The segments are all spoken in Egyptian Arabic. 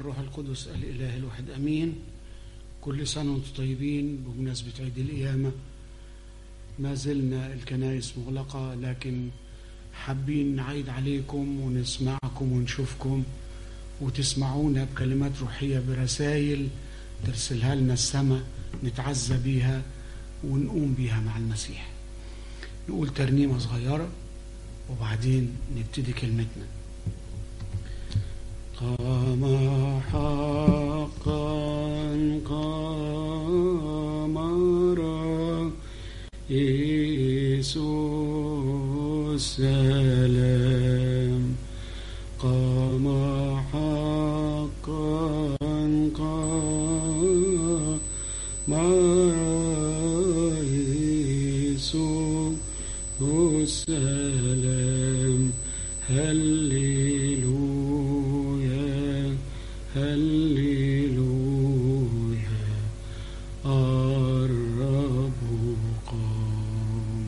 والروح القدس الإله الواحد أمين كل سنة وانتم طيبين بمناسبة عيد القيامة ما زلنا الكنائس مغلقة لكن حابين نعيد عليكم ونسمعكم ونشوفكم وتسمعونا بكلمات روحية برسائل ترسلها لنا السماء نتعزى بيها ونقوم بيها مع المسيح نقول ترنيمة صغيرة وبعدين نبتدي كلمتنا قام حقا قمر يسوع السلام قام حقا قمر يسوع السلام هللويا هللويا الرب قام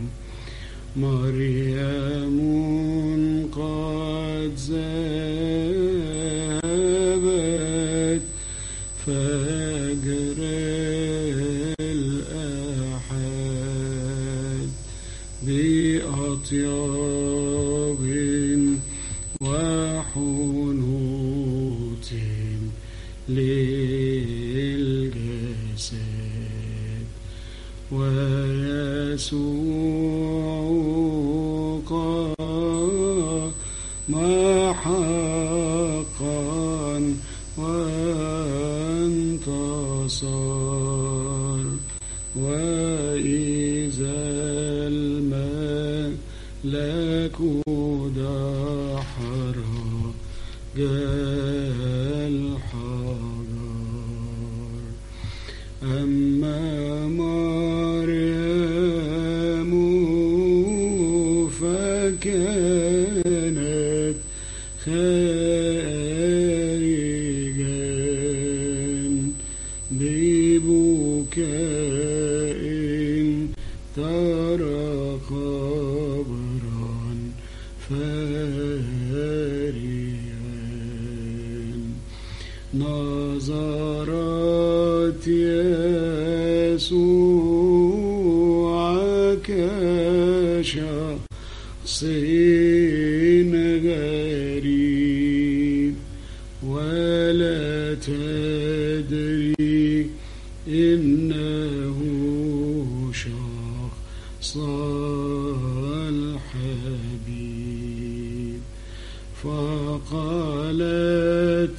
مريم قد ذهبت فجر الأحد بأطياب وحنوط للجسد ويسوع قام حقا وانتصر وإذا الملك دحر جاء الحجر أما مريم فكانت خارجا ببكاء ترى قبرا فارغا نظرت يسوع كشخص غريب ولا تدري إنه شخص الحبيب فقالت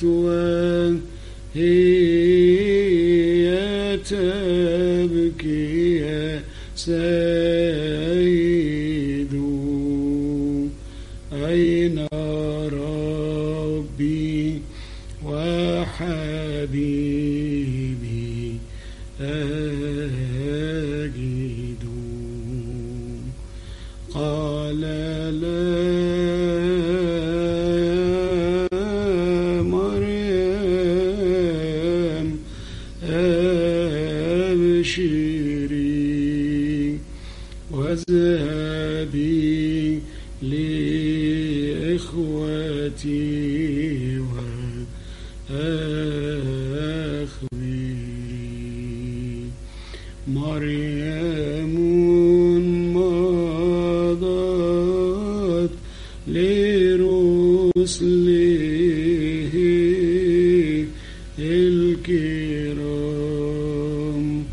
وهي تبكي يا سيد أين ربي وحبيبي أجد قال لا مريم أبشري واذهبي لإخوتي وأخبري مريم مضت لرسله الكرام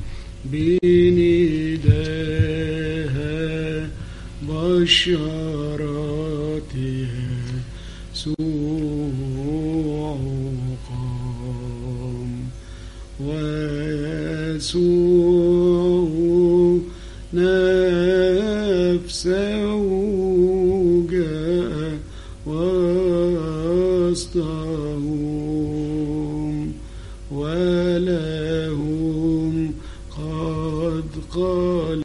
بنداها بشراتها سوع قام ويسوع نفسه جاء وسطهم ولهم قد قال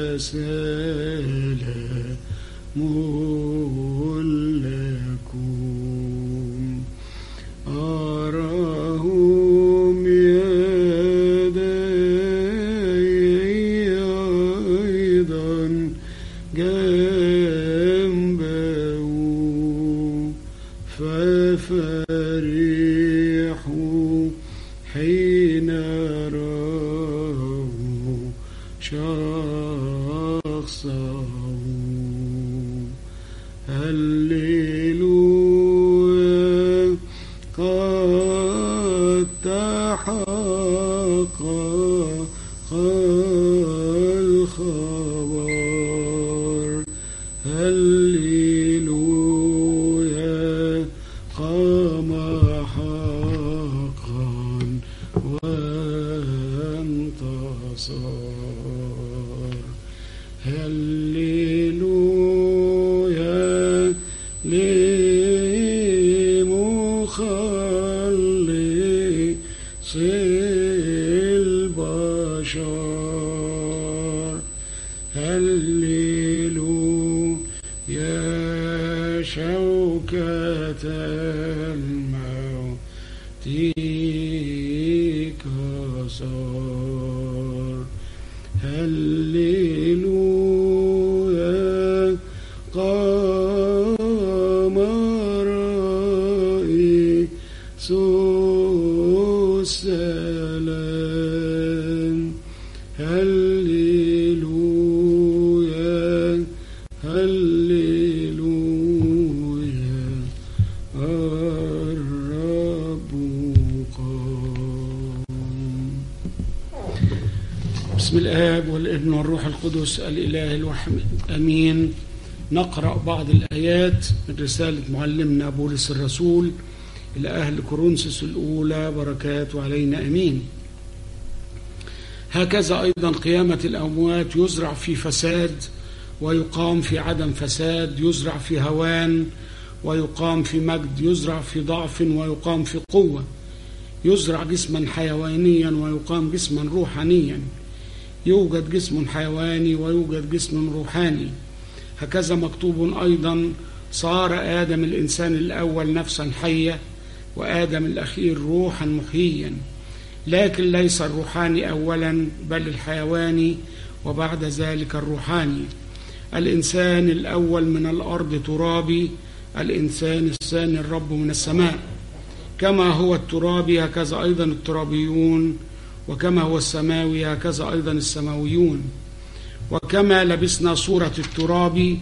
سلام لكم أراهم يدي أيضا جنبه ففرح حين رأوا شخصه هللويا قد تحقق الخبر هللويا قام حقا وانتصر هللويا لمخلص البشر هللويا شوكة الموت كسر هللويا قام رئيس السلام هللويا هللويا الرب قام بسم الآب والابن والروح القدس الإله الواحد أمين نقرأ بعض الآيات من رسالة معلمنا بولس الرسول إلى أهل كورنثوس الأولى بركات علينا أمين هكذا أيضا قيامة الأموات يزرع في فساد ويقام في عدم فساد يزرع في هوان ويقام في مجد يزرع في ضعف ويقام في قوة يزرع جسما حيوانيا ويقام جسما روحانيا يوجد جسم حيواني ويوجد جسم روحاني هكذا مكتوب أيضا صار آدم الإنسان الأول نفسا حية وآدم الأخير روحا محييا لكن ليس الروحاني أولا بل الحيواني وبعد ذلك الروحاني الإنسان الأول من الأرض ترابي الإنسان الثاني الرب من السماء كما هو الترابي هكذا أيضا الترابيون وكما هو السماوي هكذا أيضا السماويون وكما لبسنا صورة الترابي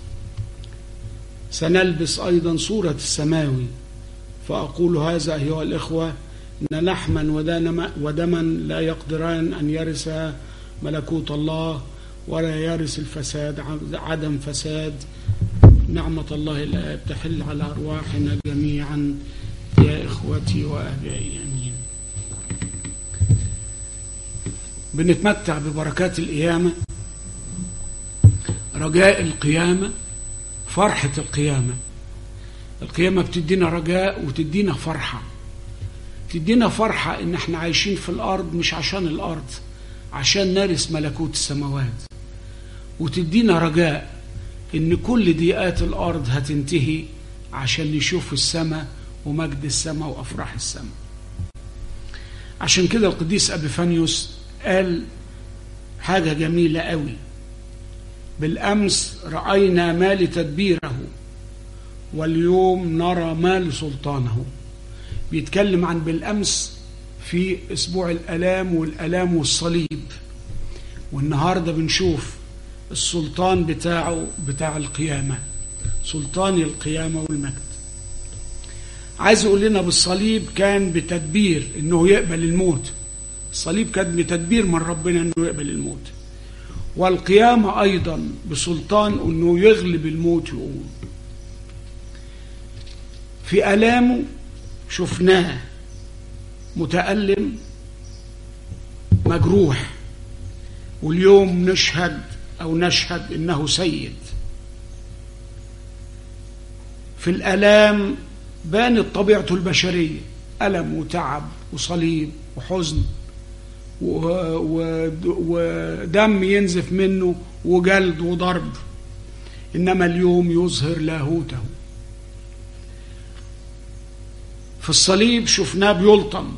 سنلبس أيضا صورة السماوي فأقول هذا أيها الإخوة إن لحما ودما, ودما لا يقدران أن يرث ملكوت الله ولا يرث الفساد عدم فساد نعمة الله الآب تحل على أرواحنا جميعا يا إخوتي وأبائي أمين بنتمتع ببركات القيامة رجاء القيامة فرحة القيامة القيامة بتدينا رجاء وتدينا فرحة تدينا فرحة إن احنا عايشين في الأرض مش عشان الأرض عشان نرث ملكوت السماوات وتدينا رجاء إن كل ضيقات الأرض هتنتهي عشان نشوف السماء ومجد السماء وأفراح السماء عشان كده القديس أبيفانيوس قال حاجة جميلة قوي بالأمس رأينا ما لتدبيره واليوم نرى ما لسلطانه بيتكلم عن بالأمس في أسبوع الألام والألام والصليب والنهاردة بنشوف السلطان بتاعه بتاع القيامة سلطان القيامة والمجد عايز يقول لنا بالصليب كان بتدبير انه يقبل الموت الصليب كان بتدبير من ربنا انه يقبل الموت والقيامة ايضا بسلطان انه يغلب الموت يقوم في الامه شفناه متألم مجروح واليوم نشهد او نشهد انه سيد في الالام بانت طبيعته البشريه الم وتعب وصليب وحزن ودم ينزف منه وجلد وضرب انما اليوم يظهر لاهوته في الصليب شفناه بيلطم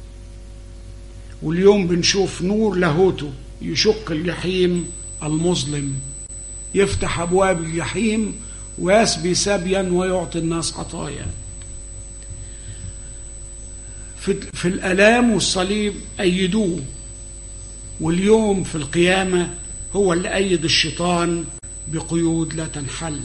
واليوم بنشوف نور لاهوته يشق الجحيم المظلم يفتح ابواب الجحيم ويسبي سبيا ويعطي الناس عطايا في, في الآلام والصليب أيدوه واليوم في القيامة هو اللي أيد الشيطان بقيود لا تنحل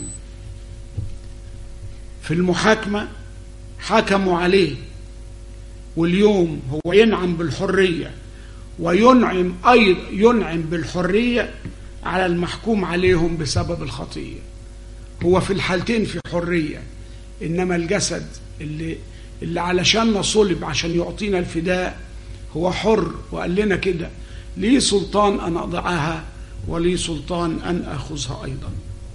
في المحاكمة حكموا عليه واليوم هو ينعم بالحرية وينعم أيضا ينعم بالحرية على المحكوم عليهم بسبب الخطية هو في الحالتين في حرية إنما الجسد اللي اللي علشان صلب عشان يعطينا الفداء هو حر وقال لنا كده لي سلطان أن أضعها ولي سلطان أن أخذها أيضا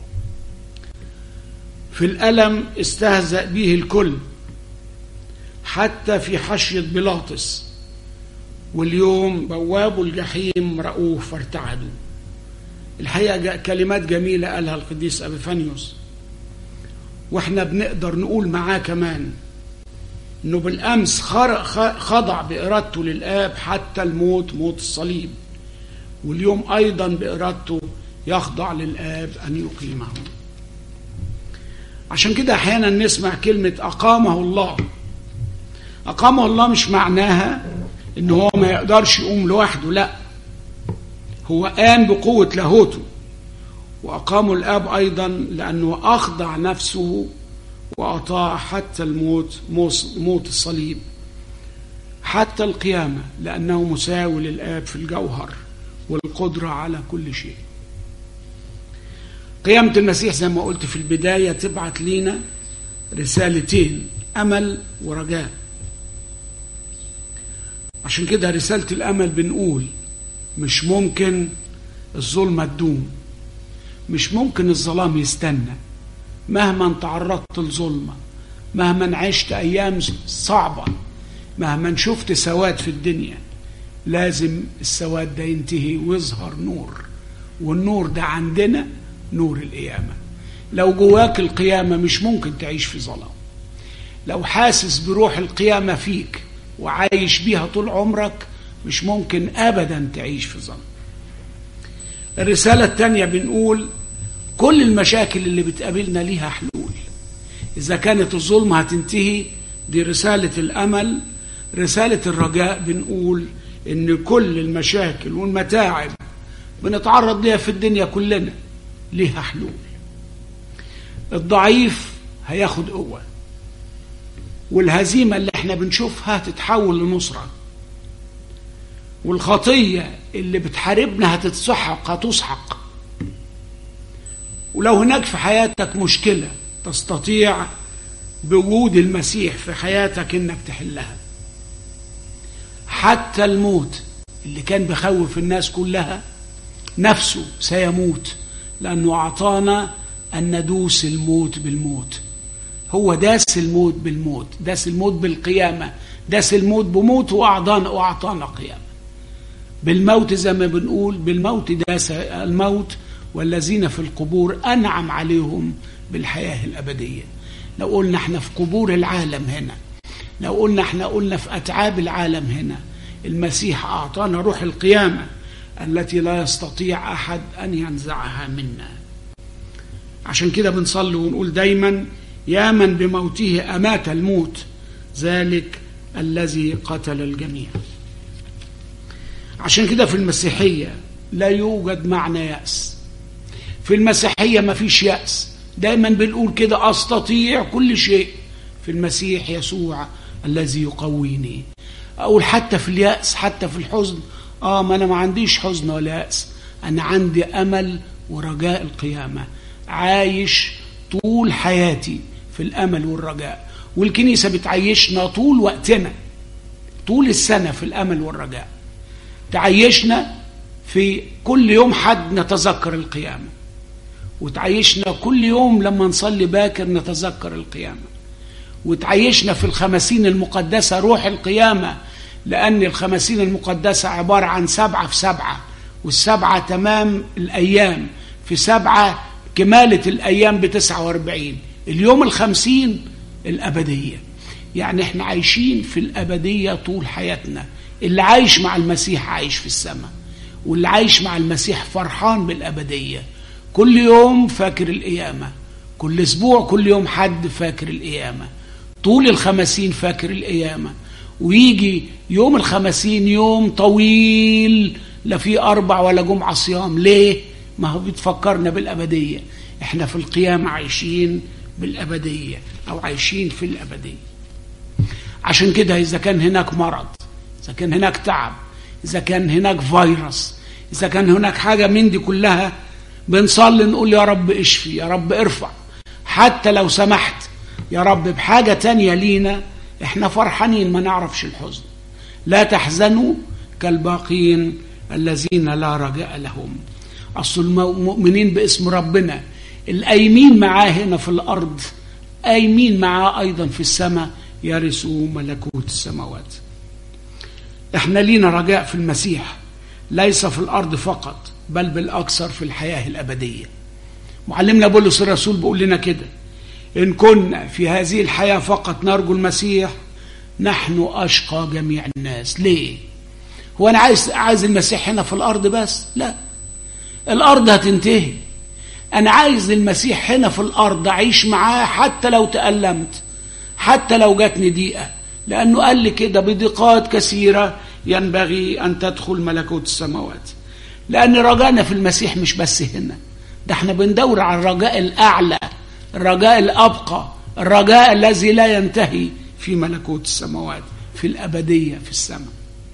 في الألم استهزأ به الكل حتى في حشية بيلاطس واليوم بواب الجحيم رأوه فارتعدوا الحقيقة كلمات جميلة قالها القديس أبيفانيوس واحنا بنقدر نقول معاه كمان انه بالامس خضع بارادته للاب حتى الموت موت الصليب واليوم ايضا بارادته يخضع للاب ان يقيمه عشان كده احيانا نسمع كلمه اقامه الله اقامه الله مش معناها ان هو ما يقدرش يقوم لوحده لا هو قام بقوه لاهوته واقامه الاب ايضا لانه اخضع نفسه وأطاع حتى الموت موت الصليب حتى القيامة لأنه مساوي للآب في الجوهر والقدرة على كل شيء قيامة المسيح زي ما قلت في البداية تبعت لينا رسالتين أمل ورجاء عشان كده رسالة الأمل بنقول مش ممكن الظلمة تدوم مش ممكن الظلام يستنى مهما تعرضت لظلمة مهما عشت أيام صعبة مهما شفت سواد في الدنيا لازم السواد ده ينتهي ويظهر نور والنور ده عندنا نور القيامة لو جواك القيامة مش ممكن تعيش في ظلام لو حاسس بروح القيامة فيك وعايش بيها طول عمرك مش ممكن أبدا تعيش في ظلام الرسالة الثانية بنقول كل المشاكل اللي بتقابلنا ليها حلول إذا كانت الظلمة هتنتهي دي رسالة الأمل رسالة الرجاء بنقول إن كل المشاكل والمتاعب بنتعرض ليها في الدنيا كلنا ليها حلول الضعيف هياخد قوة والهزيمة اللي احنا بنشوفها تتحول لنصرة والخطية اللي بتحاربنا هتتسحق هتسحق ولو هناك في حياتك مشكلة تستطيع بوجود المسيح في حياتك انك تحلها حتى الموت اللي كان بخوف الناس كلها نفسه سيموت لأنه أعطانا أن ندوس الموت بالموت هو داس الموت بالموت داس الموت بالقيامة داس الموت بموت وأعطانا وأعطانا قيامة بالموت زي ما بنقول بالموت داس الموت والذين في القبور أنعم عليهم بالحياة الأبدية لو قلنا احنا في قبور العالم هنا لو قلنا احنا قلنا في أتعاب العالم هنا المسيح أعطانا روح القيامة التي لا يستطيع أحد أن ينزعها منا عشان كده بنصلي ونقول دايما يا من بموته أمات الموت ذلك الذي قتل الجميع عشان كده في المسيحية لا يوجد معنى يأس في المسيحية ما فيش يأس دايما بنقول كده أستطيع كل شيء في المسيح يسوع الذي يقويني أقول حتى في اليأس حتى في الحزن آه ما أنا ما عنديش حزن ولا يأس أنا عندي أمل ورجاء القيامة عايش طول حياتي في الأمل والرجاء والكنيسة بتعيشنا طول وقتنا طول السنة في الأمل والرجاء تعيشنا في كل يوم حد نتذكر القيامة وتعيشنا كل يوم لما نصلي باكر نتذكر القيامة وتعيشنا في الخمسين المقدسة روح القيامة لأن الخمسين المقدسة عبارة عن سبعة في سبعة والسبعة تمام الأيام في سبعة كمالة الأيام بتسعة واربعين اليوم الخمسين الأبدية يعني احنا عايشين في الأبدية طول حياتنا اللي عايش مع المسيح عايش في السماء واللي عايش مع المسيح فرحان بالأبدية كل يوم فاكر القيامة كل أسبوع كل يوم حد فاكر القيامة طول الخمسين فاكر القيامة ويجي يوم الخمسين يوم طويل لا في أربع ولا جمعة صيام ليه؟ ما هو بتفكرنا بالأبدية احنا في القيامة عايشين بالأبدية أو عايشين في الأبدية عشان كده إذا كان هناك مرض إذا كان هناك تعب إذا كان هناك فيروس إذا كان هناك حاجة من دي كلها بنصلي نقول يا رب اشفي يا رب ارفع حتى لو سمحت يا رب بحاجة تانية لينا احنا فرحانين ما نعرفش الحزن لا تحزنوا كالباقين الذين لا رجاء لهم أصل المؤمنين باسم ربنا الأيمين معاه هنا في الأرض أيمين معاه أيضا في السماء يرثوا ملكوت السماوات احنا لينا رجاء في المسيح ليس في الأرض فقط بل بالأكثر في الحياة الأبدية معلمنا بولس الرسول بيقول لنا كده إن كنا في هذه الحياة فقط نرجو المسيح نحن أشقى جميع الناس ليه هو أنا عايز عايز المسيح هنا في الأرض بس لا الأرض هتنتهي أنا عايز المسيح هنا في الأرض أعيش معاه حتى لو تألمت حتى لو جاتني ضيقة لأنه قال لي كده بضيقات كثيرة ينبغي أن تدخل ملكوت السماوات لأن رجانا في المسيح مش بس هنا ده احنا بندور على الرجاء الأعلى الرجاء الأبقى الرجاء الذي لا ينتهي في ملكوت السماوات في الأبدية في السماء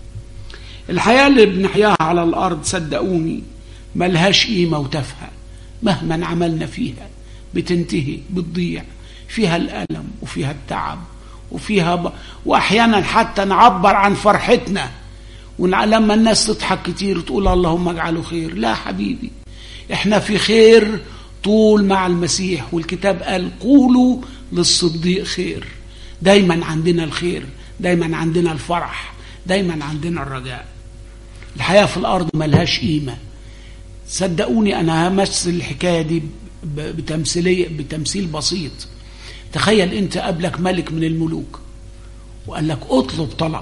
الحياة اللي بنحياها على الأرض صدقوني ملهاش قيمة وتافهة مهما عملنا فيها بتنتهي بتضيع فيها الألم وفيها التعب وفيها ب... وأحيانا حتى نعبر عن فرحتنا ولما الناس تضحك كتير تقول اللهم اجعله خير لا حبيبي احنا في خير طول مع المسيح والكتاب قال قولوا للصديق خير دايما عندنا الخير دايما عندنا الفرح دايما عندنا الرجاء الحياة في الأرض ملهاش قيمة صدقوني أنا همثل الحكاية دي بتمثيلية بتمثيل بسيط تخيل أنت قبلك ملك من الملوك وقال لك اطلب طلب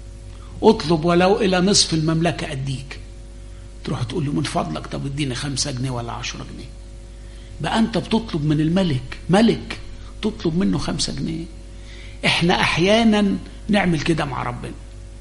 اطلب ولو إلى نصف المملكة أديك تروح تقول له من فضلك طب اديني خمسة جنيه ولا عشرة جنيه بقى أنت بتطلب من الملك ملك تطلب منه خمسة جنيه احنا أحيانا نعمل كده مع ربنا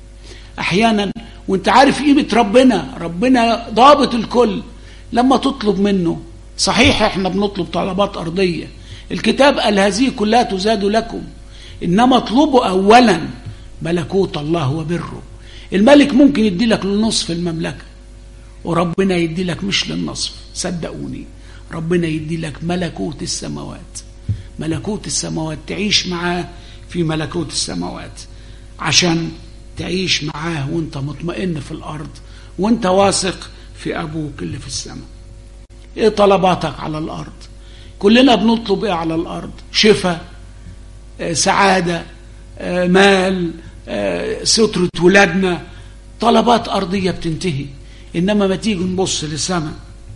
أحيانا وانت عارف قيمة ربنا ربنا ضابط الكل لما تطلب منه صحيح احنا بنطلب طلبات أرضية الكتاب قال هذه كلها تزاد لكم إنما اطلبوا أولا ملكوت الله وبره الملك ممكن يدي لك لنصف المملكة وربنا يدي لك مش للنصف صدقوني ربنا يدي لك ملكوت السماوات ملكوت السماوات تعيش معاه في ملكوت السماوات عشان تعيش معاه وانت مطمئن في الارض وانت واثق في ابوك اللي في السماء ايه طلباتك على الارض كلنا بنطلب ايه على الارض شفاء آه سعاده آه مال آه سترة ولادنا طلبات أرضية بتنتهي إنما ما تيجي نبص للسماء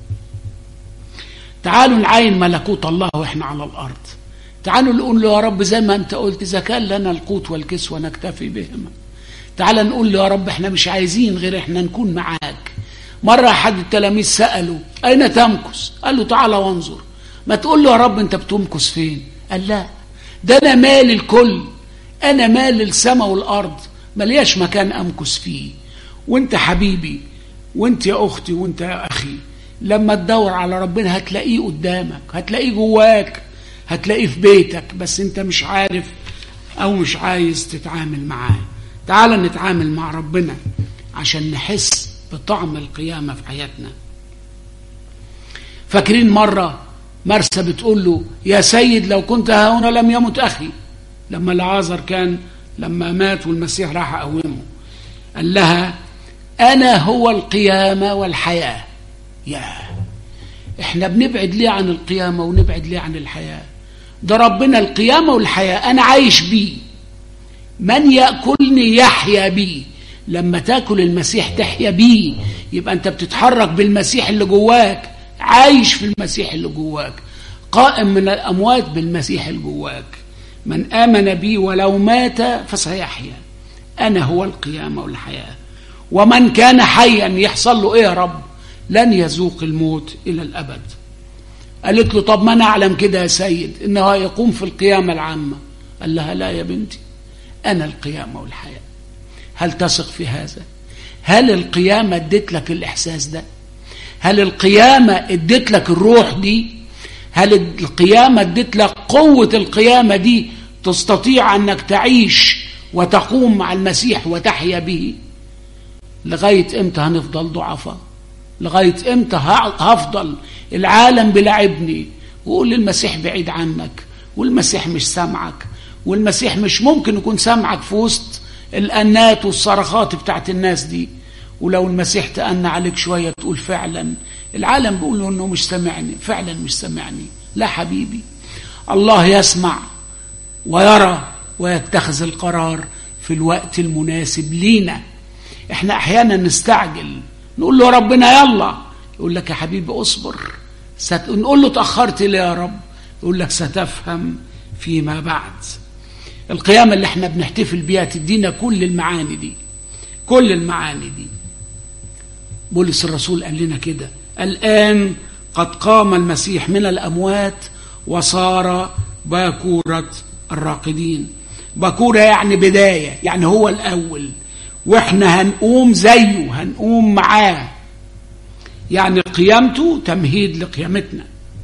تعالوا نعاين ملكوت الله وإحنا على الأرض تعالوا نقول له يا رب زي ما أنت قلت إذا كان لنا القوت والكسوة نكتفي بهما تعال نقول له يا رب احنا مش عايزين غير احنا نكون معاك مرة أحد التلاميذ سأله أين تمكث قال له تعال وانظر ما تقول له يا رب أنت بتمكث فين قال لا ده أنا مال الكل أنا مال السماء والأرض ملياش مكان أمكث فيه وانت حبيبي وانت يا أختي وانت يا أخي لما تدور على ربنا هتلاقيه قدامك هتلاقيه جواك هتلاقيه في بيتك بس انت مش عارف أو مش عايز تتعامل معاه تعال نتعامل مع ربنا عشان نحس بطعم القيامة في حياتنا فاكرين مرة مرسى بتقول له يا سيد لو كنت ها هنا لم يمت أخي لما العازر كان لما مات والمسيح راح أقومه قال لها أنا هو القيامة والحياة يا احنا بنبعد ليه عن القيامة ونبعد ليه عن الحياة ده ربنا القيامة والحياة أنا عايش بيه من يأكلني يحيا بيه لما تاكل المسيح تحيا بيه يبقى انت بتتحرك بالمسيح اللي جواك عايش في المسيح اللي جواك قائم من الأموات بالمسيح اللي جواك من آمن بي ولو مات فسيحيا أنا هو القيامة والحياة ومن كان حيا يحصل له إيه يا رب لن يذوق الموت إلى الأبد قالت له طب ما نعلم كده يا سيد إنه يقوم في القيامة العامة قال لها لا يا بنتي أنا القيامة والحياة هل تثق في هذا هل القيامة ادت لك الإحساس ده هل القيامة ادت لك الروح دي هل القيامة ادت لك قوة القيامة دي تستطيع أنك تعيش وتقوم مع المسيح وتحيا به لغاية امتى هنفضل ضعفاء لغاية امتى هفضل العالم بلعبني وقول المسيح بعيد عنك والمسيح مش سامعك والمسيح مش ممكن يكون سامعك في وسط الأنات والصرخات بتاعت الناس دي ولو المسيح تأنى عليك شوية تقول فعلا العالم بيقول انه مش سامعني فعلا مش سامعني لا حبيبي الله يسمع ويرى ويتخذ القرار في الوقت المناسب لينا احنا احيانا نستعجل نقول له ربنا يلا يقول لك يا حبيبي اصبر ست... نقول له تاخرت ليه يا رب يقول لك ستفهم فيما بعد القيامة اللي احنا بنحتفل بيها تدينا كل المعاني دي كل المعاني دي بولس الرسول قال لنا كده الآن قد قام المسيح من الأموات وصار باكورة الراقدين باكورة يعني بداية يعني هو الأول واحنا هنقوم زيه هنقوم معاه يعني قيامته تمهيد لقيامتنا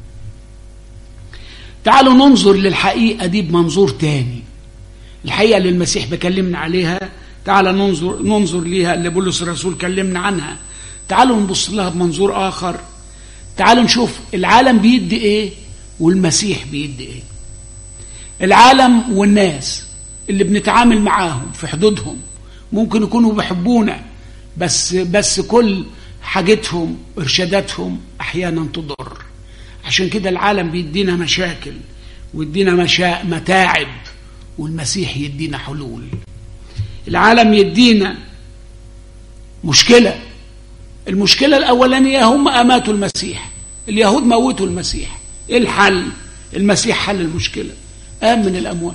تعالوا ننظر للحقيقة دي بمنظور تاني الحقيقة اللي المسيح بكلمنا عليها تعالى ننظر ننظر ليها اللي بولس الرسول كلمنا عنها تعالوا نبص لها بمنظور آخر تعالوا نشوف العالم بيدي ايه والمسيح بيدي ايه العالم والناس اللي بنتعامل معاهم في حدودهم ممكن يكونوا بيحبونا بس بس كل حاجتهم ارشاداتهم احيانا تضر عشان كده العالم بيدينا مشاكل ويدينا مشا... متاعب والمسيح يدينا حلول العالم يدينا مشكلة المشكلة الأولانية هم أماتوا المسيح اليهود موتوا المسيح إيه الحل المسيح حل المشكلة قام من الأموات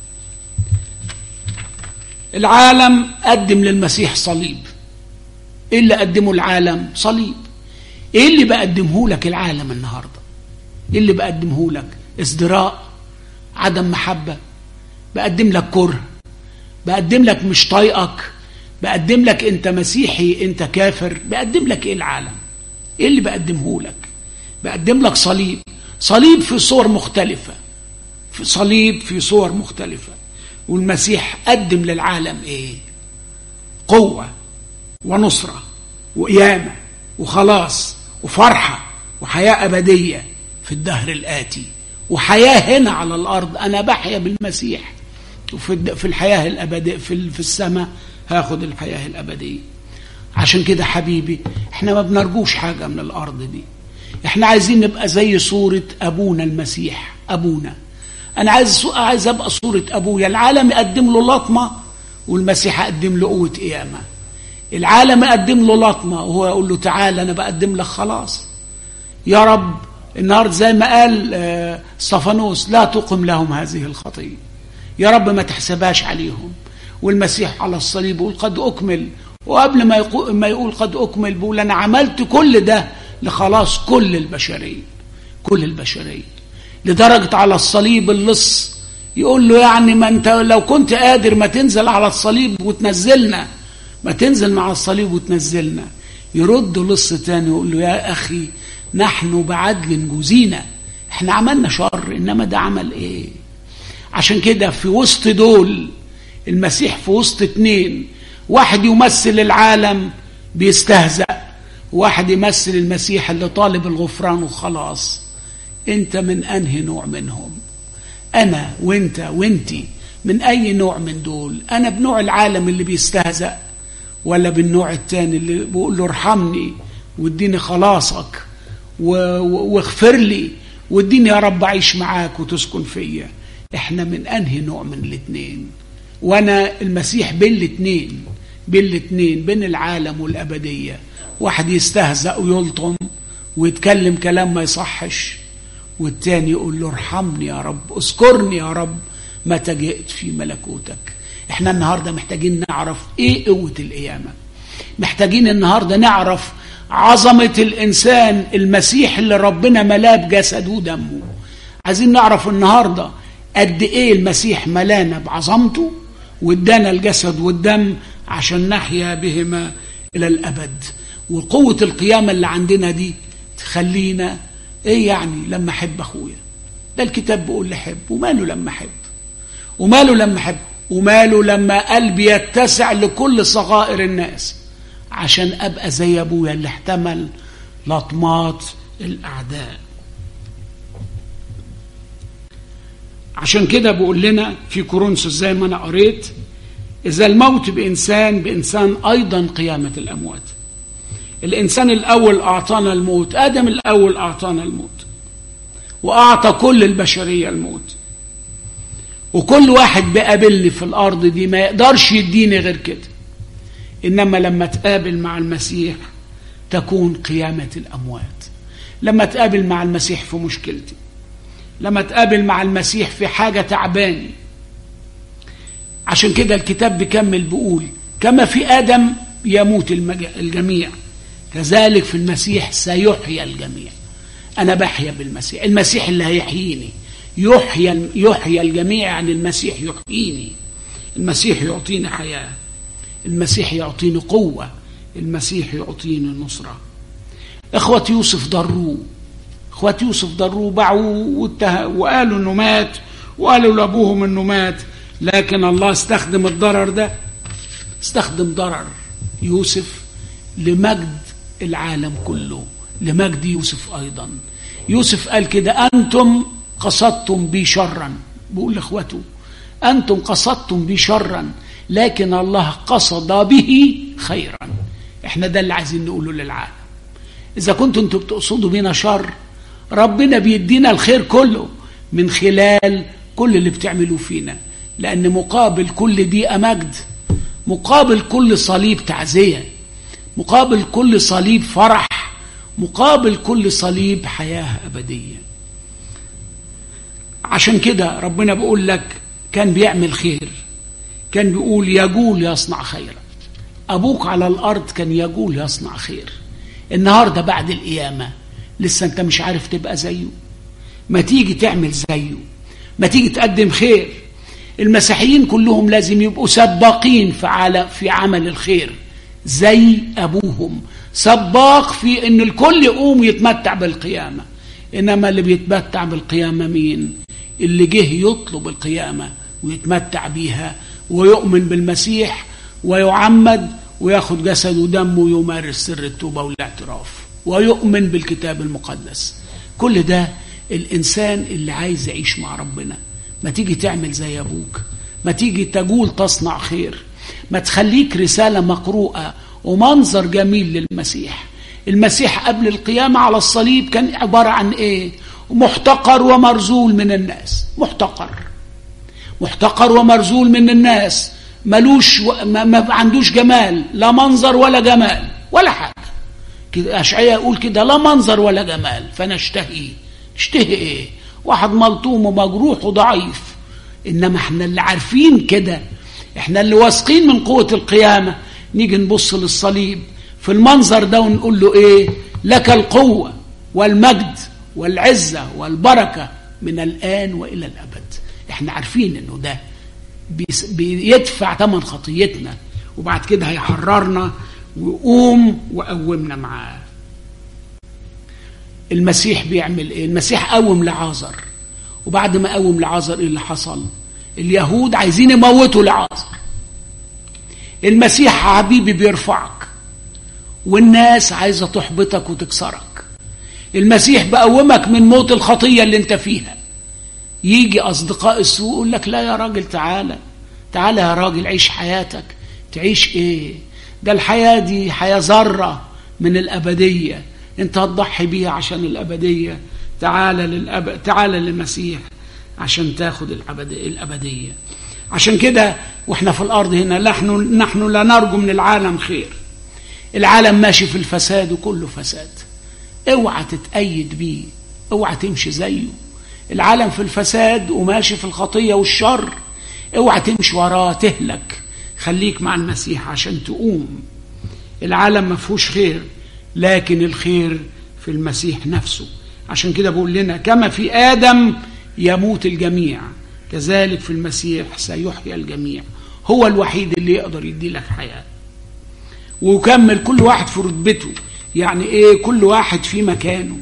العالم قدم للمسيح صليب ايه اللي قدمه العالم صليب ايه اللي بقدمه لك العالم النهارده ايه اللي بقدمه لك ازدراء عدم محبه بقدم لك كره بقدم لك مش طايقك بقدم لك انت مسيحي انت كافر بقدم لك ايه العالم ايه اللي بقدمه لك بقدم لك صليب صليب في صور مختلفه في صليب في صور مختلفه والمسيح قدم للعالم ايه قوه ونصره وقيامه وخلاص وفرحه وحياه ابديه في الدهر الاتي وحياه هنا على الارض انا بحيا بالمسيح وفي في الحياه الابديه في في السماء هاخد الحياه الابديه عشان كده حبيبي احنا ما بنرجوش حاجه من الارض دي احنا عايزين نبقى زي صوره ابونا المسيح ابونا انا عايز عايز ابقى صوره ابويا العالم يقدم له لطمه والمسيح يقدم له قوه قيامه العالم يقدم له لطمه وهو يقول له تعالى انا بقدم لك خلاص يا رب النهارده زي ما قال صفانوس لا تقم لهم هذه الخطيه يا رب ما تحسبهاش عليهم والمسيح على الصليب يقول قد اكمل وقبل ما يقول, ما يقول قد اكمل بيقول انا عملت كل ده لخلاص كل البشريه كل البشريه لدرجه على الصليب اللص يقول له يعني ما انت لو كنت قادر ما تنزل على الصليب وتنزلنا ما تنزل مع الصليب وتنزلنا يرد لص تاني يقول له يا اخي نحن بعدل جزينا احنا عملنا شر انما ده عمل ايه عشان كده في وسط دول المسيح في وسط اتنين واحد يمثل العالم بيستهزأ واحد يمثل المسيح اللي طالب الغفران وخلاص انت من انهي نوع منهم انا وانت وانتي من اي نوع من دول انا بنوع العالم اللي بيستهزأ ولا بالنوع التاني اللي بيقول له ارحمني واديني خلاصك واغفر لي واديني يا رب اعيش معاك وتسكن فيا احنا من انهي نوع من الاثنين وانا المسيح بين الاثنين بين الاثنين بين العالم والابديه واحد يستهزأ ويلطم ويتكلم كلام ما يصحش والتاني يقول له ارحمني يا رب اذكرني يا رب متى جئت في ملكوتك احنا النهارده محتاجين نعرف ايه قوه القيامه محتاجين النهارده نعرف عظمه الانسان المسيح اللي ربنا ملاه بجسده ودمه عايزين نعرف النهارده قد ايه المسيح ملانا بعظمته وادانا الجسد والدم عشان نحيا بهما إلى الأبد وقوة القيامة اللي عندنا دي تخلينا إيه يعني لما أحب أخويا ده الكتاب بيقول لي حب وماله لما أحب وماله لما أحب وماله لما قلبي يتسع لكل صغائر الناس عشان أبقى زي أبويا اللي احتمل لطمات الأعداء عشان كده بيقول لنا في كورنثوس زي ما أنا قريت إذا الموت بإنسان بإنسان أيضا قيامة الأموات الإنسان الأول أعطانا الموت آدم الأول أعطانا الموت وأعطى كل البشرية الموت وكل واحد بيقابلني في الأرض دي ما يقدرش يديني غير كده إنما لما تقابل مع المسيح تكون قيامة الأموات لما تقابل مع المسيح في مشكلتي لما تقابل مع المسيح في حاجة تعباني عشان كده الكتاب بيكمل بيقول كما في آدم يموت الجميع كذلك في المسيح سيحيا الجميع أنا بحيا بالمسيح المسيح اللي هيحييني يحيا يحيا الجميع يعني المسيح يحييني المسيح يعطيني حياة المسيح يعطيني قوة المسيح يعطيني نصرة إخوة يوسف ضروه إخوة يوسف ضروه باعوه وقالوا إنه مات وقالوا لأبوهم إنه مات لكن الله استخدم الضرر ده استخدم ضرر يوسف لمجد العالم كله لمجد يوسف أيضا يوسف قال كده أنتم قصدتم بي شرا بيقول لاخوته أنتم قصدتم بي شرا لكن الله قصد به خيرا احنا ده اللي عايزين نقوله للعالم إذا كنتم انتم بتقصدوا بينا شر ربنا بيدينا الخير كله من خلال كل اللي بتعملوه فينا لأن مقابل كل دقيقة مجد مقابل كل صليب تعزية مقابل كل صليب فرح مقابل كل صليب حياة أبدية عشان كده ربنا بيقول لك كان بيعمل خير كان بيقول يقول يصنع خيرا أبوك على الأرض كان يقول يصنع خير النهاردة بعد القيامة لسه أنت مش عارف تبقى زيه ما تيجي تعمل زيه ما تيجي تقدم خير المسيحيين كلهم لازم يبقوا سباقين في في عمل الخير زي ابوهم سباق في ان الكل يقوم يتمتع بالقيامه انما اللي بيتمتع بالقيامه مين اللي جه يطلب القيامه ويتمتع بيها ويؤمن بالمسيح ويعمد وياخد جسد ودمه ويمارس سر التوبه والاعتراف ويؤمن بالكتاب المقدس كل ده الانسان اللي عايز يعيش مع ربنا ما تيجي تعمل زي ابوك ما تيجي تقول تصنع خير ما تخليك رساله مقروءه ومنظر جميل للمسيح المسيح قبل القيامه على الصليب كان عباره عن ايه محتقر ومرزول من الناس محتقر محتقر ومرزول من الناس ملوش و... ما... ما عندوش جمال لا منظر ولا جمال ولا حاجه كده اشعياء يقول كده لا منظر ولا جمال فنشتهي نشتهي ايه واحد ملطوم ومجروح وضعيف انما احنا اللي عارفين كده احنا اللي واثقين من قوه القيامه نيجي نبص للصليب في المنظر ده ونقول له ايه لك القوه والمجد والعزه والبركه من الان والى الابد احنا عارفين انه ده بيدفع ثمن خطيتنا وبعد كده هيحررنا ويقوم وقومنا معاه المسيح بيعمل ايه المسيح قوم لعازر وبعد ما قوم لعازر ايه اللي حصل اليهود عايزين يموتوا لعازر المسيح حبيبي بيرفعك والناس عايزه تحبطك وتكسرك المسيح بقومك من موت الخطيه اللي انت فيها يجي اصدقاء السوء يقول لك لا يا راجل تعالى تعالى يا راجل عيش حياتك تعيش ايه ده الحياه دي حياه ذره من الابديه انت هتضحي بيها عشان الابديه تعالى للأب... تعالى للمسيح عشان تاخد الأبدية, الابديه عشان كده واحنا في الارض هنا نحن نحن لا نرجو من العالم خير العالم ماشي في الفساد وكله فساد اوعى تتأيد بيه اوعى تمشي زيه العالم في الفساد وماشي في الخطيه والشر اوعى تمشي وراه تهلك خليك مع المسيح عشان تقوم العالم ما فيهوش خير لكن الخير في المسيح نفسه عشان كده بقول لنا كما في آدم يموت الجميع كذلك في المسيح سيحيا الجميع هو الوحيد اللي يقدر يدي لك حياة ويكمل كل واحد في رتبته يعني ايه كل واحد في مكانه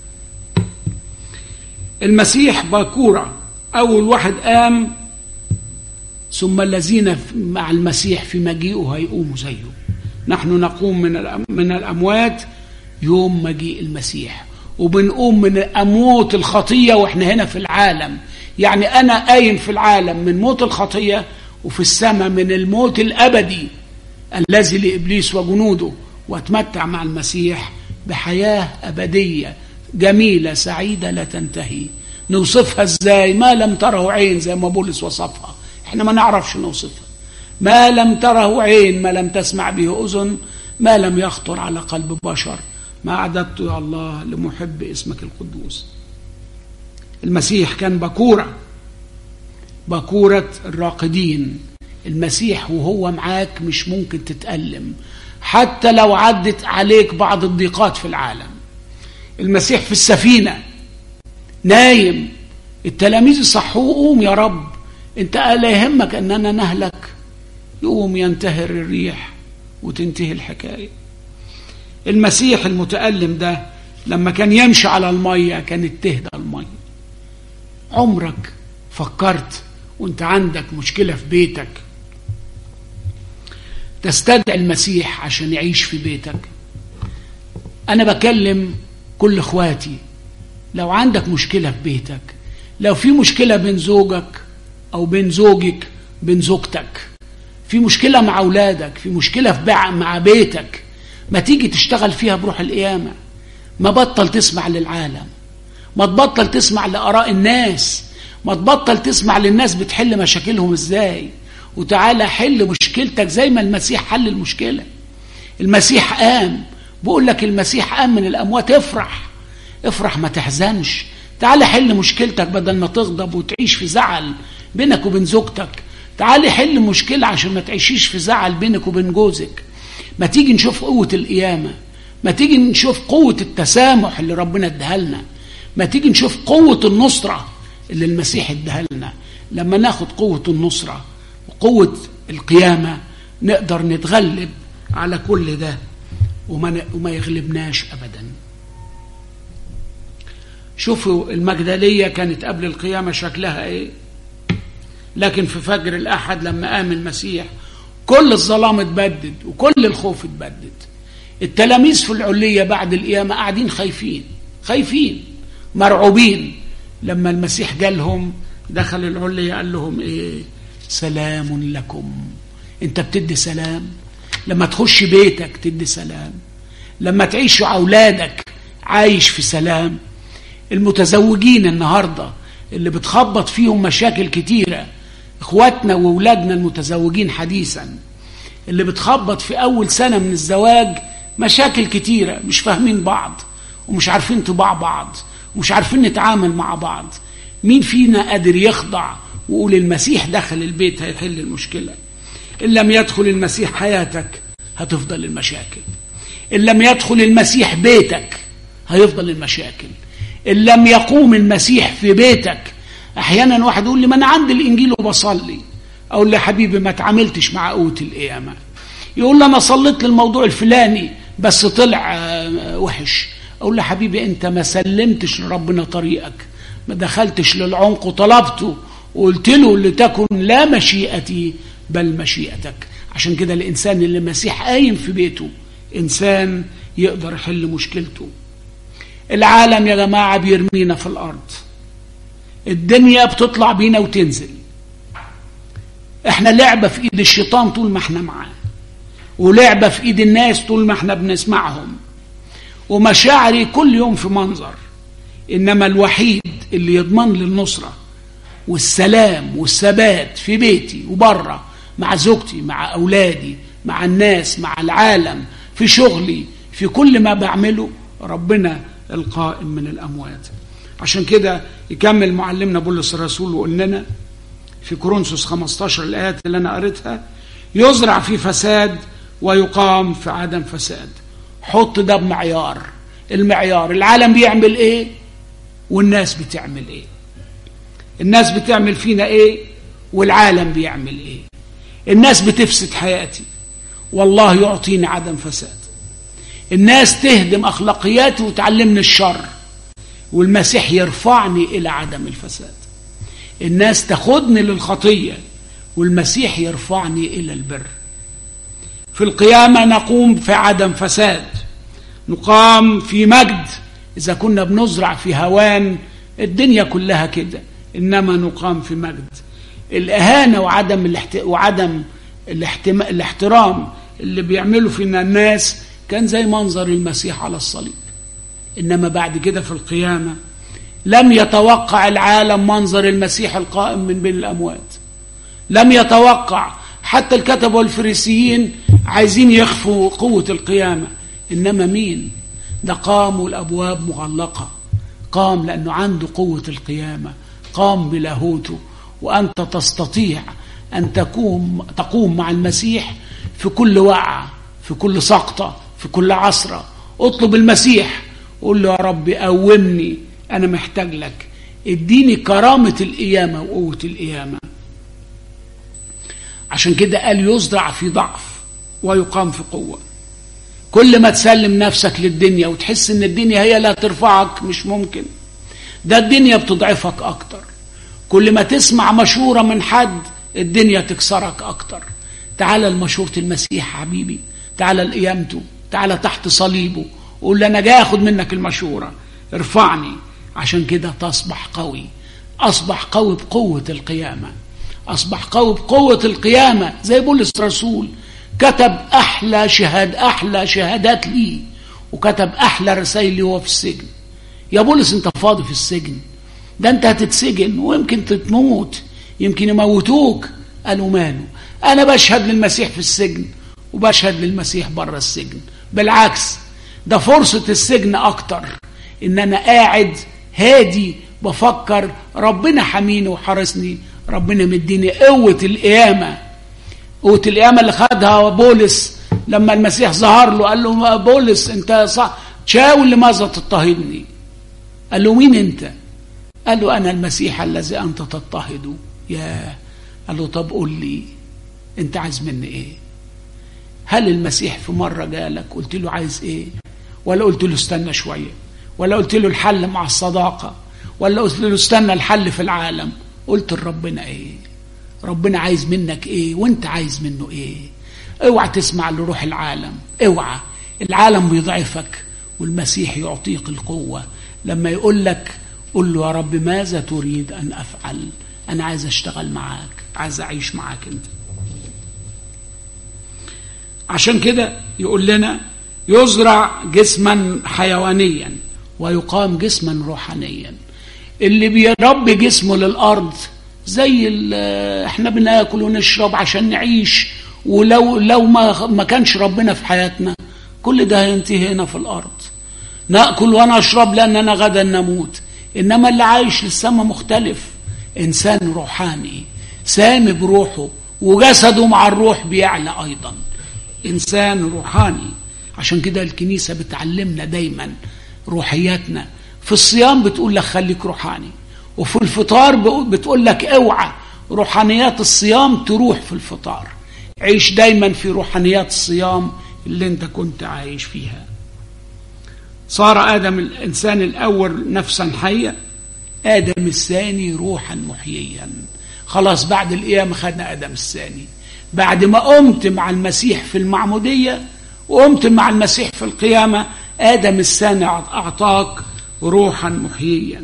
المسيح باكورة أول واحد قام ثم الذين مع المسيح في مجيئه هيقوموا زيه نحن نقوم من من الأموات يوم مجيء المسيح وبنقوم من أموت الخطية وإحنا هنا في العالم يعني أنا قايم في العالم من موت الخطية وفي السماء من الموت الأبدي الذي لإبليس وجنوده واتمتع مع المسيح بحياة أبدية جميلة سعيدة لا تنتهي نوصفها ازاي ما لم تره عين زي ما بولس وصفها احنا ما نعرفش نوصفها ما لم تره عين ما لم تسمع به أذن ما لم يخطر على قلب بشر ما أعددت يا الله لمحب اسمك القدوس المسيح كان بكورة بكورة الراقدين المسيح وهو معاك مش ممكن تتألم حتى لو عدت عليك بعض الضيقات في العالم المسيح في السفينة نايم التلاميذ صحوه قوم يا رب انت لا يهمك اننا نهلك يقوم ينتهر الريح وتنتهي الحكاية المسيح المتألم ده لما كان يمشي على المية كانت تهدى المية عمرك فكرت وانت عندك مشكلة في بيتك تستدعي المسيح عشان يعيش في بيتك انا بكلم كل اخواتي لو عندك مشكلة في بيتك لو في مشكلة بين زوجك او بين زوجك بين زوجتك في مشكلة مع اولادك في مشكلة في بع... مع بيتك ما تيجي تشتغل فيها بروح القيامة ما بطل تسمع للعالم ما تبطل تسمع لآراء الناس ما تبطل تسمع للناس بتحل مشاكلهم ازاي وتعالى حل مشكلتك زي ما المسيح حل المشكلة المسيح قام بقول لك المسيح قام من الأموات افرح افرح ما تحزنش تعالى حل مشكلتك بدل ما تغضب وتعيش في زعل بينك وبين زوجتك تعالي حل مشكلة عشان ما تعيشيش في زعل بينك وبين جوزك ما تيجي نشوف قوة القيامة ما تيجي نشوف قوة التسامح اللي ربنا اداها لنا ما تيجي نشوف قوة النصرة اللي المسيح اداها لنا لما ناخد قوة النصرة وقوة القيامة نقدر نتغلب على كل ده وما, وما يغلبناش أبدا شوفوا المجدلية كانت قبل القيامة شكلها ايه لكن في فجر الأحد لما قام المسيح كل الظلام اتبدد وكل الخوف اتبدد التلاميذ في العلية بعد القيامة قاعدين خايفين خايفين مرعوبين لما المسيح جالهم دخل العلية قال لهم ايه سلام لكم انت بتدي سلام لما تخش بيتك تدي سلام لما تعيش مع اولادك عايش في سلام المتزوجين النهارده اللي بتخبط فيهم مشاكل كتيره اخواتنا واولادنا المتزوجين حديثا اللي بتخبط في اول سنه من الزواج مشاكل كتيره مش فاهمين بعض ومش عارفين طباع بعض ومش عارفين نتعامل مع بعض مين فينا قادر يخضع ويقول المسيح دخل البيت هيحل المشكله ان لم يدخل المسيح حياتك هتفضل المشاكل ان لم يدخل المسيح بيتك هيفضل المشاكل ان لم يقوم المسيح في بيتك احيانا واحد يقول لي ما انا عندي الانجيل وبصلي اقول له حبيبي ما تعاملتش مع قوه القيامه يقول لي انا صليت للموضوع الفلاني بس طلع وحش اقول له حبيبي انت ما سلمتش لربنا طريقك ما دخلتش للعمق وطلبته وقلت له لتكن لا مشيئتي بل مشيئتك عشان كده الانسان اللي المسيح قايم في بيته انسان يقدر يحل مشكلته العالم يا جماعه بيرمينا في الارض الدنيا بتطلع بينا وتنزل احنا لعبه في ايد الشيطان طول ما احنا معاه ولعبه في ايد الناس طول ما احنا بنسمعهم ومشاعري كل يوم في منظر انما الوحيد اللي يضمن لي النصره والسلام والثبات في بيتي وبره مع زوجتي مع اولادي مع الناس مع العالم في شغلي في كل ما بعمله ربنا القائم من الاموات عشان كده يكمل معلمنا بولس الرسول ويقول لنا في كورنثوس 15 الايات اللي انا قريتها يزرع في فساد ويقام في عدم فساد حط ده بمعيار المعيار العالم بيعمل ايه والناس بتعمل ايه الناس بتعمل فينا ايه والعالم بيعمل ايه الناس بتفسد حياتي والله يعطيني عدم فساد الناس تهدم أخلاقياتي وتعلمني الشر والمسيح يرفعني إلى عدم الفساد الناس تاخدني للخطية والمسيح يرفعني إلى البر في القيامة نقوم في عدم فساد نقام في مجد إذا كنا بنزرع في هوان الدنيا كلها كده إنما نقام في مجد الإهانة وعدم الاحت... وعدم الاحتم... الاحترام اللي بيعملوا فينا الناس كان زي منظر المسيح على الصليب إنما بعد كده في القيامة لم يتوقع العالم منظر المسيح القائم من بين الأموات لم يتوقع حتى الكتب والفريسيين عايزين يخفوا قوة القيامة إنما مين ده قام والأبواب مغلقة قام لأنه عنده قوة القيامة قام بلاهوته وأنت تستطيع أن تقوم, تقوم مع المسيح في كل وقعة في كل سقطة في كل عصرة اطلب المسيح قول له يا رب قومني أنا محتاج لك اديني كرامة القيامة وقوة القيامة عشان كده قال يصدع في ضعف ويقام في قوة كل ما تسلم نفسك للدنيا وتحس ان الدنيا هي اللي هترفعك مش ممكن ده الدنيا بتضعفك اكتر كل ما تسمع مشورة من حد الدنيا تكسرك اكتر تعال لمشورة المسيح حبيبي تعال لقيامته تعال تحت صليبه قول له انا جاي اخد منك المشورة ارفعني عشان كده تصبح قوي اصبح قوي بقوة القيامة اصبح قوي بقوة القيامة زي بولس رسول كتب احلى شهاد احلى شهادات لي وكتب احلى رسائل لي وهو في السجن يا بولس انت فاضي في السجن ده انت هتتسجن ويمكن تتموت يمكن يموتوك قالوا ماله انا بشهد للمسيح في السجن وبشهد للمسيح بره السجن بالعكس ده فرصة السجن اكتر ان انا قاعد هادي بفكر ربنا حميني وحرسني ربنا مديني قوة القيامة قوة القيامة اللي خدها بولس لما المسيح ظهر له قال له بولس انت صح تشاول لماذا تضطهدني قال له مين انت قال له انا المسيح الذي انت تضطهده يا قال له طب قول لي انت عايز مني ايه هل المسيح في مرة جالك قلت له عايز ايه ولا قلت له استنى شوية ولا قلت له الحل مع الصداقة ولا قلت له استنى الحل في العالم قلت لربنا ايه ربنا عايز منك ايه وانت عايز منه ايه اوعى تسمع لروح العالم اوعى العالم بيضعفك والمسيح يعطيك القوة لما يقول لك قل له يا رب ماذا تريد أن أفعل أنا عايز أشتغل معاك عايز أعيش معاك أنت عشان كده يقول لنا يزرع جسما حيوانيا ويقام جسما روحانيا اللي بيربي جسمه للأرض زي احنا بناكل ونشرب عشان نعيش ولو لو ما ما كانش ربنا في حياتنا كل ده هينتهي هنا في الارض ناكل ونشرب لاننا غدا نموت انما اللي عايش للسما مختلف انسان روحاني سامي بروحه وجسده مع الروح بيعلى ايضا انسان روحاني عشان كده الكنيسه بتعلمنا دايما روحياتنا في الصيام بتقول لك خليك روحاني وفي الفطار بتقول لك اوعى روحانيات الصيام تروح في الفطار عيش دايما في روحانيات الصيام اللي انت كنت عايش فيها صار ادم الانسان الاول نفسا حيه ادم الثاني روحا محييا خلاص بعد القيامه خدنا ادم الثاني بعد ما قمت مع المسيح في المعموديه وقمت مع المسيح في القيامه ادم الثاني اعطاك روحا محييا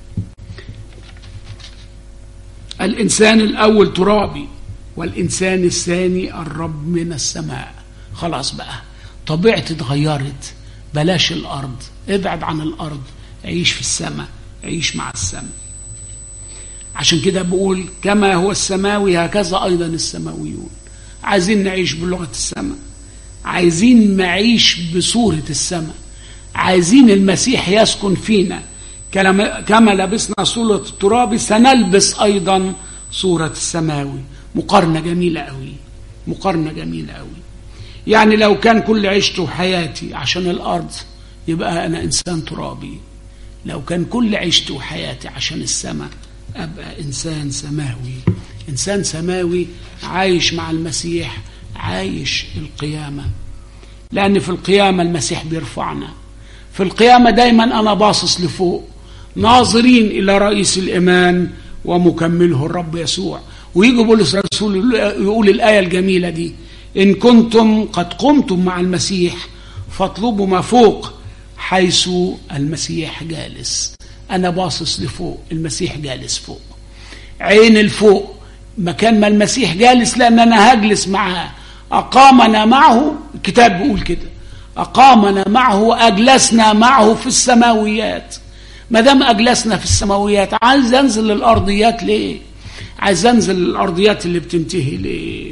الإنسان الأول ترابي والإنسان الثاني الرب من السماء خلاص بقى طبيعتي اتغيرت بلاش الأرض ابعد عن الأرض عيش في السماء عيش مع السماء عشان كده بقول كما هو السماوي هكذا أيضا السماويون عايزين نعيش بلغة السماء عايزين نعيش بصورة السماء عايزين المسيح يسكن فينا كما لبسنا صورة التراب سنلبس أيضا صورة السماوي مقارنة جميلة قوي مقارنة جميلة قوي يعني لو كان كل عيشته وحياتي عشان الأرض يبقى أنا إنسان ترابي لو كان كل عيشتي وحياتي عشان السماء أبقى إنسان سماوي إنسان سماوي عايش مع المسيح عايش القيامة لأن في القيامة المسيح بيرفعنا في القيامة دايما أنا باصص لفوق ناظرين إلى رئيس الإيمان ومكمله الرب يسوع ويجي بولس الرسول يقول الآية الجميلة دي إن كنتم قد قمتم مع المسيح فاطلبوا ما فوق حيث المسيح جالس أنا باصص لفوق المسيح جالس فوق عين الفوق مكان ما المسيح جالس لأن أنا هجلس معاه أقامنا معه الكتاب بيقول كده أقامنا معه وأجلسنا معه في السماويات ما دام أجلسنا في السماويات عايز أنزل للأرضيات ليه؟ عايز أنزل للأرضيات اللي بتنتهي ليه؟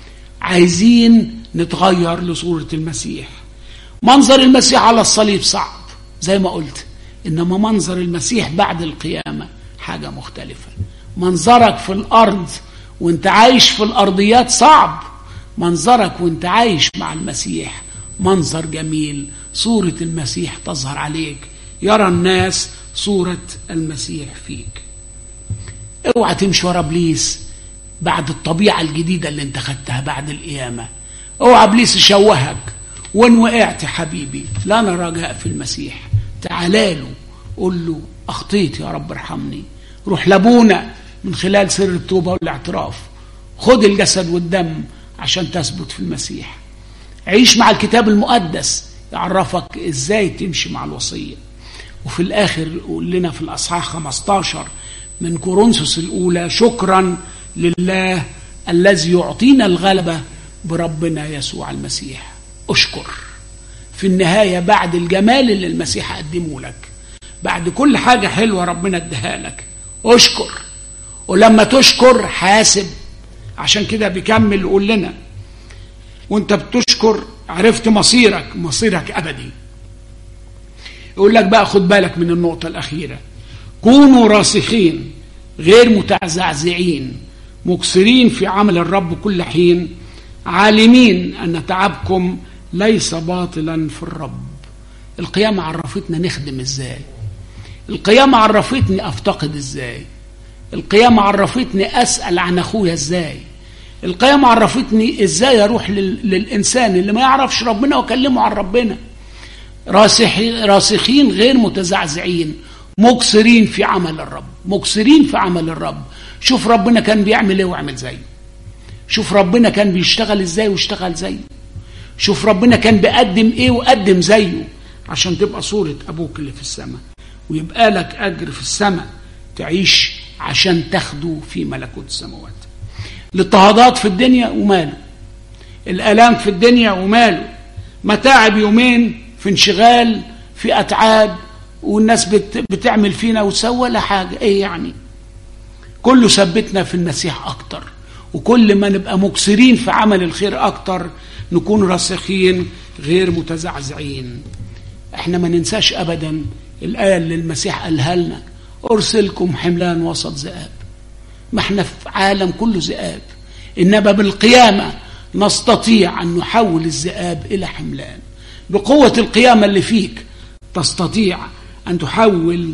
عايزين نتغير لصورة المسيح منظر المسيح على الصليب صعب زي ما قلت إنما منظر المسيح بعد القيامة حاجة مختلفة منظرك في الأرض وانت عايش في الأرضيات صعب منظرك وانت عايش مع المسيح منظر جميل صورة المسيح تظهر عليك يرى الناس صورة المسيح فيك اوعى تمشي ورا ابليس بعد الطبيعة الجديدة اللي انت خدتها بعد القيامة اوعى ابليس يشوهك وان وقعت حبيبي لنا رجاء في المسيح تعالى له قول له اخطيت يا رب ارحمني روح لابونا من خلال سر التوبة والاعتراف خد الجسد والدم عشان تثبت في المسيح عيش مع الكتاب المقدس يعرفك ازاي تمشي مع الوصية وفي الاخر يقول لنا في الاصحاح 15 من كورنثوس الاولى شكرا لله الذي يعطينا الغلبة بربنا يسوع المسيح اشكر في النهاية بعد الجمال اللي المسيح قدمه لك بعد كل حاجة حلوة ربنا اداها لك اشكر ولما تشكر حاسب عشان كده بيكمل يقول لنا وانت بتشكر عرفت مصيرك مصيرك ابدي يقول لك بقى خد بالك من النقطة الأخيرة كونوا راسخين غير متزعزعين مكسرين في عمل الرب كل حين عالمين أن تعبكم ليس باطلا في الرب القيامة عرفتنا نخدم ازاي القيامة عرفتني أفتقد ازاي القيامة عرفتني أسأل عن أخويا ازاي القيامة عرفتني ازاي أروح لل... للإنسان اللي ما يعرفش ربنا وأكلمه عن ربنا راسخين غير متزعزعين مكسرين في عمل الرب مكسرين في عمل الرب شوف ربنا كان بيعمل ايه واعمل زيه شوف ربنا كان بيشتغل ازاي واشتغل زيه شوف ربنا كان بيقدم ايه وقدم زيه عشان تبقى صورة ابوك اللي في السماء ويبقى لك اجر في السماء تعيش عشان تاخده في ملكوت السماوات الاضطهادات في الدنيا وماله الالام في الدنيا وماله متاعب يومين في انشغال في اتعاب والناس بت بتعمل فينا وتسوى ولا حاجه ايه يعني كله ثبتنا في المسيح اكتر وكل ما نبقى مكسرين في عمل الخير اكتر نكون راسخين غير متزعزعين احنا ما ننساش ابدا الايه اللي المسيح قالها لنا ارسلكم حملان وسط ذئاب ما احنا في عالم كله ذئاب انما بالقيامه نستطيع ان نحول الذئاب الى حملان بقوه القيامه اللي فيك تستطيع ان تحول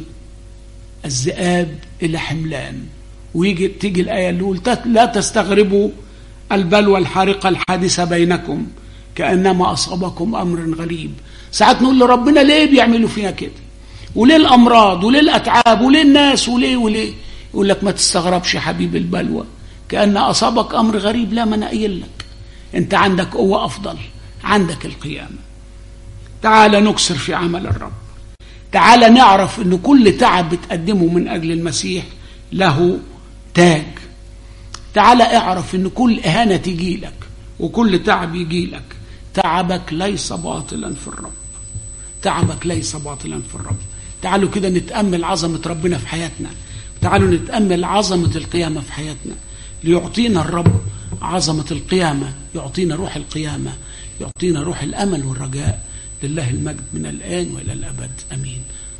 الذئاب الى حملان ويجي تيجي الايه اللي لا تستغربوا البلوى الحارقه الحادثه بينكم كانما اصابكم امر غريب ساعات نقول لربنا ليه بيعملوا فينا كده وليه الامراض وليه الاتعاب وليه الناس وليه وليه يقول لك ما تستغربش يا حبيب البلوى كان اصابك امر غريب لا ما انا قايل لك انت عندك قوه افضل عندك القيامه تعال نكسر في عمل الرب تعال نعرف ان كل تعب بتقدمه من اجل المسيح له تاج تعال اعرف ان كل اهانه تجي لك وكل تعب يجي لك تعبك ليس باطلا في الرب تعبك ليس باطلا في الرب تعالوا كده نتامل عظمه ربنا في حياتنا تعالوا نتامل عظمه القيامه في حياتنا ليعطينا الرب عظمه القيامه يعطينا روح القيامه يعطينا روح الامل والرجاء لله المجد من الان والى الابد امين